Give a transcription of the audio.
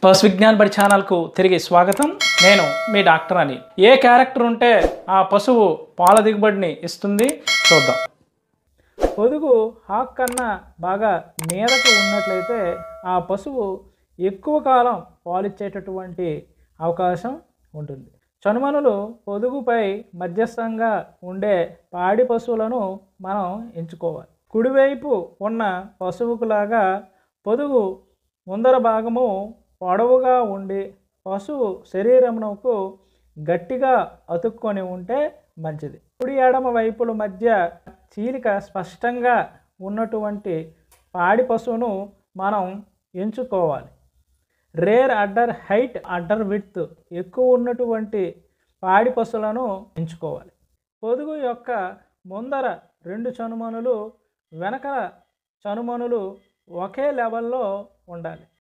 పశు విజ్ఞాన్ బడి ఛానల్కు తిరిగి స్వాగతం నేను మీ డాక్టర్ అని ఏ క్యారెక్టర్ ఉంటే ఆ పశువు పాల దిగుబడిని ఇస్తుంది చూద్దాం పొదుగు హాక్ కన్నా బాగా మీదకు ఉన్నట్లయితే ఆ పశువు ఎక్కువ కాలం పాలిచ్చేటటువంటి అవకాశం ఉంటుంది చనుమనులు పొదుగుపై మధ్యస్థంగా ఉండే పాడి పశువులను మనం ఎంచుకోవాలి కుడివైపు ఉన్న పశువుకులాగా పొదుగు ముందర భాగము పొడవుగా ఉండి పశువు శరీరమునకు గట్టిగా అతుక్కొని ఉంటే మంచిది కుడి ఎడమ వైపుల మధ్య చీలిక స్పష్టంగా ఉన్నటువంటి పాడి పశువును మనం ఎంచుకోవాలి rear udder height udder width ఎక్కువ ఉన్నటువంటి పాడి పశువులను ఎంచుకోవాలి పొదుగు యొక్క ముందర రెండు చనుమనులు వెనకల చనుమనులు ఒకే లెవెల్లో ఉండాలి